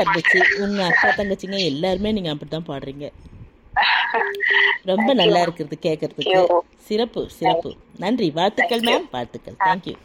இருந்துச்சு உங்க அக்கா தங்கச்சிங்க எல்லாருமே நீங்க அப்படித்தான் பாடுறீங்க ரொம்ப நல்லா இருக்குது கேட்கறதுக்கு சிறப்பு சிறப்பு நன்றி வாழ்த்துக்கள் மேம் வாழ்த்துக்கள் தேங்க்யூ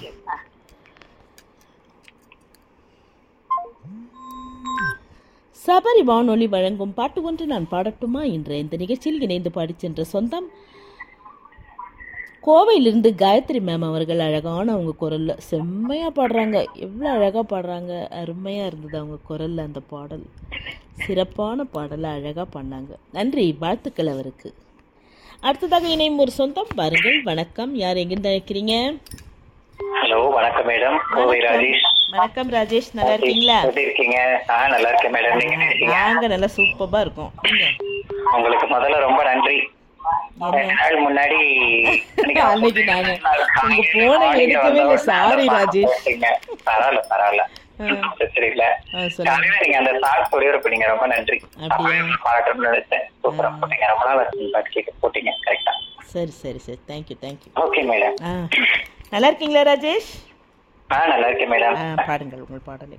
சபரி வானொலி வழங்கும் பாட்டு ஒன்று நான் பாடட்டுமா என்ற இந்த நிகழ்ச்சியில் இணைந்து பாடிச் சென்ற சொந்தம் கோவையிலிருந்து காயத்ரி மேம் அவர்கள் அழகான அவங்க குரல்ல செம்மையா பாடுறாங்க எவ்வளோ அழகா பாடுறாங்க அருமையா இருந்தது அவங்க குரல்ல அந்த பாடல் சிறப்பான பாடலை அழகா பண்ணாங்க நன்றி வாழ்த்துக்கள் அவருக்கு அடுத்ததாக இணையும் ஒரு சொந்தம் பாருங்கள் வணக்கம் யார் எங்கிருந்து அழைக்கிறீங்க ஹலோ வணக்கம் மேடம் கோவை ராஜேஷ் வணக்கம் ராஜேஷ் நல்லா இருக்கீங்களா எப்படி இருக்கீங்க ஆ நல்லா இருக்கேன் மேடம் நீங்க எப்படி இருக்கீங்க நாங்க நல்லா சூப்பரா இருக்கோம் நீங்க? உங்களுக்கு முதல்ல ரொம்ப நன்றி ரெண்டு நாள் முன்னாடி அன்னைக்கு நாங்க உங்க போனை எடுக்கவே இல்லை சாரி ராஜேஷ் போட்டீங்க. பரவாயில்ல பரவாயில்ல பிரச்சனை இல்ல ஆ, சொல்லுங்க காலையில நீங்க அந்த சாங் சொல்லியிருப்பீங்க ரொம்ப நன்றி அப்படியா? பாராட்டணும்னு நினைச்சேன் சூப்பரா போட்டீங்க ரொம்ப நாள் ஆச்சு பாட்டு கேட்டு போட்டீங்க கரெக்டா சரி சரி சரி தேங்க்யூ தேங்க்யூ ஓகே மேடம் ஆ நல்லா இருக்கீங்களா ராஜேஷ் ஆ நல்லா இருக்கேன் மேடம் ஆ பாடுங்கள் உங்கள் பாடலை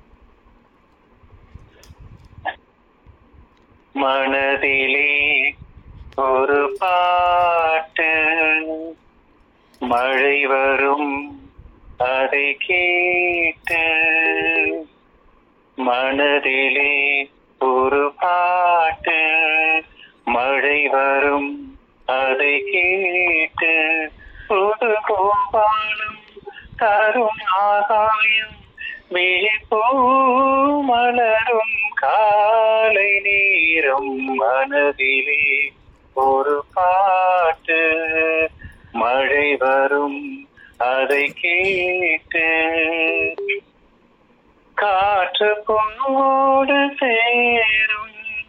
மனதிலே ஒரு பாட்டு மழை வரும் அதை கேட்டு மனதிலே ஒரு பாட்டு மழை வரும் அதை கேட்டு புது கோபாலம் தரும் ஆகாயம் விழிப்பூ மலரும் காலை நேரம் மனதிலே ஒரு பாட்டு மழை வரும் அதை கேட்டு காற்று பொன்னோடு சேரும்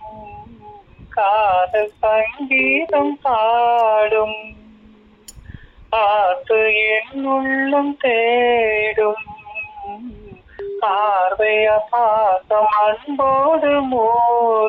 காதல் சங்கீதம் பாடும் பார்த்து என் உள்ளம் தேடும் பார்வைய பாசம் அன்போடு மோ